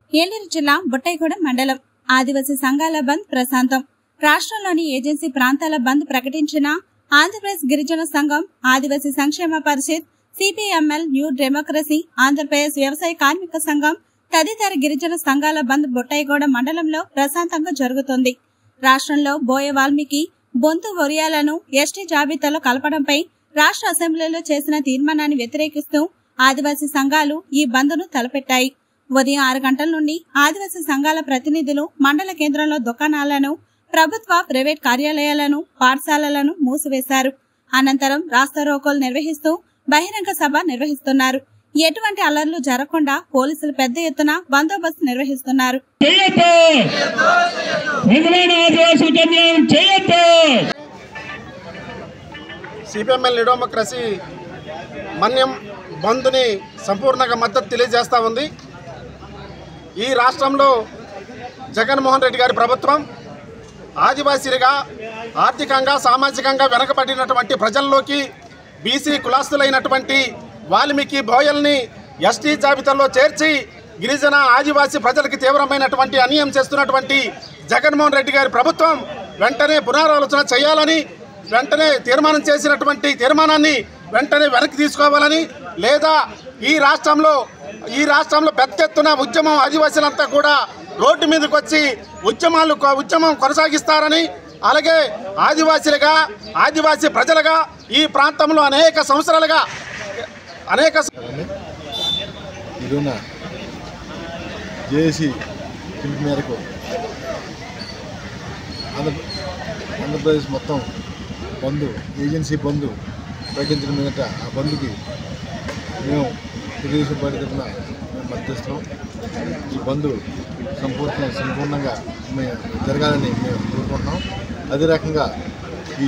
ఏలూరు జిల్లా బుట్టైగూడెం మండలం ఆదివాసీ సంఘాల బంద్ ప్రశాంతం రాష్ట్రంలోని ఏజెన్సీ ప్రాంతాల బంద్ ప్రకటించిన ఆంధ్రప్రదేశ్ గిరిజన సంఘం ఆదివాసీ సంక్షేమ పరిషత్ సిపిఎంఎల్ న్యూ డెమోక్రసీ ఆంధ్రప్రదేశ్ వ్యవసాయ కార్మిక సంఘం తదితర గిరిజన సంఘాల బంద్ బుట్టైగూడెం మండలంలో ప్రశాంతంగా జరుగుతోంది రాష్ట్రంలో బోయ వాల్మీకి బొంతు ఒరియాలను ఎస్టీ జాబితాలో కలపడంపై రాష్ట్ర అసెంబ్లీలో చేసిన తీర్మానాన్ని వ్యతిరేకిస్తూ ఆదివాసీ సంఘాలు ఈ బంద్ను తలపెట్టాయి ఉదయం ఆరు గంటల నుండి ఆదివాసీ సంఘాల ప్రతినిధులు మండల కేంద్రంలో దుకాణాలను ప్రభుత్వ ప్రైవేట్ కార్యాలయాలను పాఠశాలలను మూసివేశారు అనంతరం రాస్తా రోకోలు నిర్వహిస్తూ బహిరంగ సభ నిర్వహిస్తున్నారు ఎటువంటి అల్లర్లు జరగకుండా పోలీసులు పెద్ద ఎత్తున బందోబస్తు నిర్వహిస్తున్నారు చేయొద్దు నిజమైన ఆదివాసులకు అన్యాయం చేయొద్దు సిపిఎంఎల్ డెమోక్రసీ మన్యం బంధుని సంపూర్ణంగా మద్దతు తెలియజేస్తూ ఉంది ఈ రాష్ట్రంలో జగన్మోహన్ రెడ్డి గారి ప్రభుత్వం ఆదివాసీలుగా ఆర్థికంగా సామాజికంగా వెనకబడినటువంటి ప్రజల్లోకి బీసీ కులాస్తులైనటువంటి వాల్మీకి బోయల్ని ఎస్టీ జాబితాలో చేర్చి గిరిజన ఆదివాసీ ప్రజలకి తీవ్రమైనటువంటి అన్యాయం చేస్తున్నటువంటి జగన్మోహన్ రెడ్డి గారి ప్రభుత్వం వెంటనే పునరాలోచన చేయాలని వెంటనే తీర్మానం చేసినటువంటి తీర్మానాన్ని వెంటనే వెనక్కి తీసుకోవాలని లేదా ఈ రాష్ట్రంలో ఈ రాష్ట్రంలో పెద్ద ఎత్తున ఉద్యమం ఆదివాసీలంతా కూడా రోడ్డు మీదకి వచ్చి ఉద్యమాలు ఉద్యమం కొనసాగిస్తారని అలాగే ఆదివాసీలుగా ఆదివాసీ ప్రజలుగా ఈ ప్రాంతంలో అనేక సంవత్సరాలుగా అనేక ఇరున జేఏసీ పిలుపు మేరకు ఆంధ్ర ఆంధ్రప్రదేశ్ మొత్తం బంధు ఏజెన్సీ బంధు ప్రకటించిన మీదట ఆ బంధుకి మేము తెలుగుదేశం పార్టీ తరఫున మేము మద్దతిస్తున్నాం ఈ బంధు సంపూర్ణ సంపూర్ణంగా మేము జరగాలని మేము కోరుకుంటున్నాం అదే రకంగా ఈ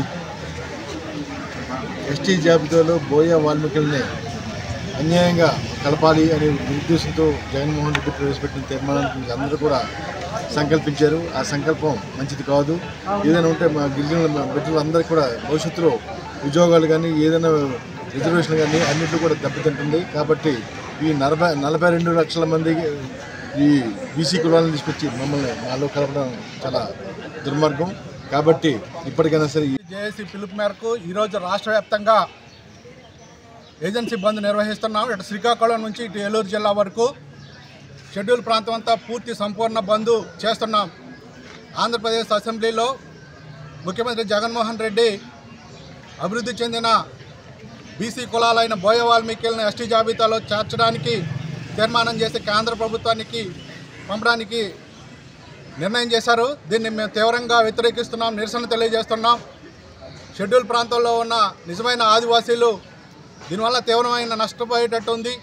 ఎస్టీ జాబితాలో బోయ వాల్మీకుల్ని అన్యాయంగా కలపాలి అనే ఉద్దేశంతో జగన్మోహన్ రెడ్డి ప్రవేశపెట్టిన తీర్మానానికి అందరూ కూడా సంకల్పించారు ఆ సంకల్పం మంచిది కాదు ఏదైనా ఉంటే మా గిరిజనుల మా బిడ్డలందరికీ కూడా భవిష్యత్తులో ఉద్యోగాలు కానీ ఏదైనా రిజర్వేషన్ కానీ అన్నింటిలో కూడా దెబ్బతింటుంది కాబట్టి ఈ నలభై నలభై రెండు లక్షల మంది ఈ బీసీ కులాలను తీసుకొచ్చి మమ్మల్ని మాలో కలపడం చాలా దుర్మార్గం కాబట్టి ఇప్పటికైనా సరే ఈ జేఏసీ పిలుపు మేరకు ఈరోజు రాష్ట్ర వ్యాప్తంగా ఏజెన్సీ బంద్ నిర్వహిస్తున్నాం ఇటు శ్రీకాకుళం నుంచి ఇటు ఏలూరు జిల్లా వరకు షెడ్యూల్ ప్రాంతం అంతా పూర్తి సంపూర్ణ బంద్ చేస్తున్నాం ఆంధ్రప్రదేశ్ అసెంబ్లీలో ముఖ్యమంత్రి జగన్మోహన్ రెడ్డి అభివృద్ధి చెందిన బీసీ కులాలైన బోయ వాల్మీకిలను ఎస్టీ జాబితాలో చేర్చడానికి తీర్మానం చేసి కేంద్ర ప్రభుత్వానికి పంపడానికి నిర్ణయం చేశారు దీన్ని మేము తీవ్రంగా వ్యతిరేకిస్తున్నాం నిరసన తెలియజేస్తున్నాం షెడ్యూల్ ప్రాంతంలో ఉన్న నిజమైన ఆదివాసీలు దీనివల్ల తీవ్రమైన నష్టపోయేటట్టు ఉంది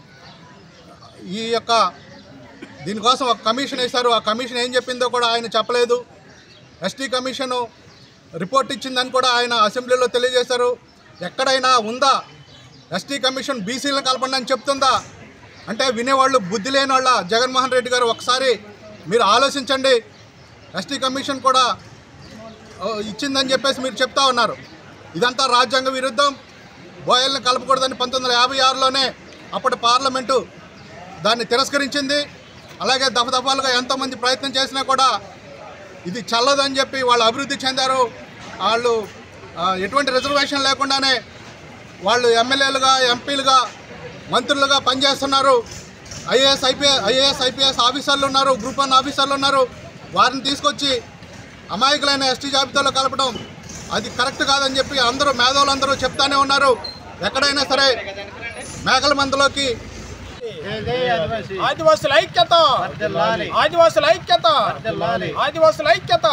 ఈ యొక్క దీనికోసం ఒక కమిషన్ వేశారు ఆ కమిషన్ ఏం చెప్పిందో కూడా ఆయన చెప్పలేదు ఎస్టీ కమిషను రిపోర్ట్ ఇచ్చిందని కూడా ఆయన అసెంబ్లీలో తెలియజేశారు ఎక్కడైనా ఉందా ఎస్టీ కమిషన్ బీసీలను కలపండి అని చెప్తుందా అంటే వినేవాళ్ళు బుద్ధి లేని వాళ్ళ జగన్మోహన్ రెడ్డి గారు ఒకసారి మీరు ఆలోచించండి ఎస్టీ కమిషన్ కూడా ఆ, ఇచ్చిందని చెప్పేసి మీరు చెప్తా ఉన్నారు ఇదంతా రాజ్యాంగ విరుద్ధం బోయల్ని కలపకూడదని పంతొమ్మిది వందల యాభై ఆరులోనే అప్పటి పార్లమెంటు దాన్ని తిరస్కరించింది అలాగే దఫదఫాలుగా ఎంతోమంది ప్రయత్నం చేసినా కూడా ఇది చల్లదని చెప్పి వాళ్ళు అభివృద్ధి చెందారు వాళ్ళు ఆ, ఎటువంటి రిజర్వేషన్ లేకుండానే వాళ్ళు ఎమ్మెల్యేలుగా ఎంపీలుగా మంత్రులుగా పనిచేస్తున్నారు ఐఏఎస్ ఐపీఎస్ ఐఏఎస్ ఐపీఎస్ ఆఫీసర్లు ఉన్నారు గ్రూప్ వన్ ఆఫీసర్లు ఉన్నారు వారిని తీసుకొచ్చి అమాయకులైన ఎస్టీ జాబితాలో కలపడం అది కరెక్ట్ కాదని చెప్పి అందరూ మేధావులందరూ చెప్తానే ఉన్నారు ఎక్కడైనా సరే మేకల మందులోకి ఆదివాసుల ఐక్యత ఆదివాసుల ఐక్యత ఆదివాసుల ఐక్యత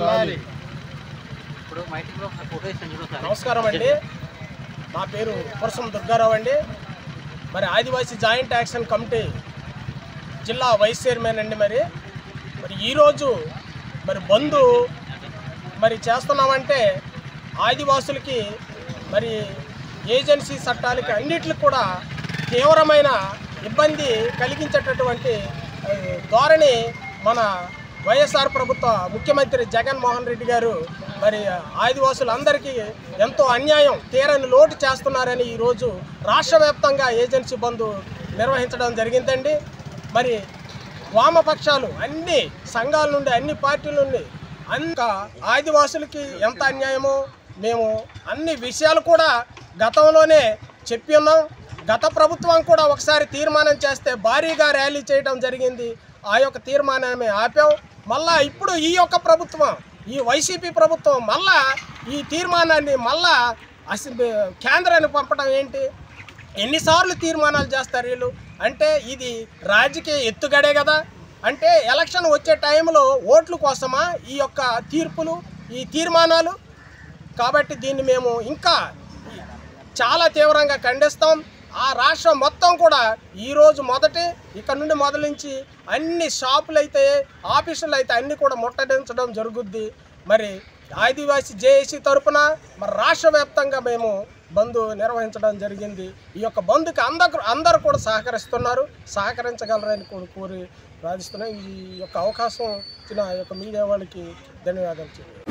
నమస్కారం అండి నా పేరు పురసం దుర్గారావు అండి మరి ఆదివాసీ జాయింట్ యాక్షన్ కమిటీ జిల్లా వైస్ చైర్మన్ అండి మరి మరి ఈరోజు మరి బంధు మరి చేస్తున్నామంటే ఆదివాసులకి మరి ఏజెన్సీ చట్టాలకి అన్నిటికి కూడా తీవ్రమైన ఇబ్బంది కలిగించేటటువంటి ఆ, ధోరణి మన వైఎస్ఆర్ ప్రభుత్వ ముఖ్యమంత్రి జగన్మోహన్ రెడ్డి గారు మరి ఆదివాసులందరికీ ఎంతో అన్యాయం తీరని లోటు చేస్తున్నారని ఈరోజు రాష్ట్ర వ్యాప్తంగా ఏజెన్సీ బంద్ నిర్వహించడం జరిగిందండి మరి వామపక్షాలు అన్ని సంఘాల నుండి అన్ని పార్టీల నుండి అంత ఆదివాసులకి ఎంత అన్యాయమో మేము అన్ని విషయాలు కూడా గతంలోనే చెప్పి ఉన్నాం గత ప్రభుత్వం కూడా ఒకసారి తీర్మానం చేస్తే భారీగా ర్యాలీ చేయడం జరిగింది ఆ యొక్క తీర్మానాన్ని ఆపాం మళ్ళా ఇప్పుడు ఈ యొక్క ప్రభుత్వం ఈ వైసీపీ ప్రభుత్వం మళ్ళా ఈ తీర్మానాన్ని మళ్ళా అసెంబ్లీ కేంద్రాన్ని పంపడం ఏంటి ఎన్నిసార్లు తీర్మానాలు చేస్తారు వీళ్ళు అంటే ఇది రాజకీయ ఎత్తుగడే కదా అంటే ఎలక్షన్ వచ్చే టైంలో ఓట్ల కోసమా ఈ యొక్క తీర్పులు ఈ తీర్మానాలు కాబట్టి దీన్ని మేము ఇంకా చాలా తీవ్రంగా ఖండిస్తాం ఆ రాష్ట్రం మొత్తం కూడా ఈరోజు మొదటి ఇక్కడ నుండి మొదలుంచి అన్ని షాపులు అయితే ఆఫీసులు అయితే అన్ని కూడా ముట్టడించడం జరుగుద్ది మరి ఆదివాసీ జేఏసీ తరపున మరి రాష్ట్ర వ్యాప్తంగా మేము బంద్ నిర్వహించడం జరిగింది ఈ యొక్క బంద్కి అందరు అందరూ కూడా సహకరిస్తున్నారు సహకరించగలరని కూడా కోరి ప్రార్థిస్తున్నాం ఈ యొక్క అవకాశం ఇచ్చిన ఈ యొక్క మీడియా వాళ్ళకి ధన్యవాదాలు చెప్పి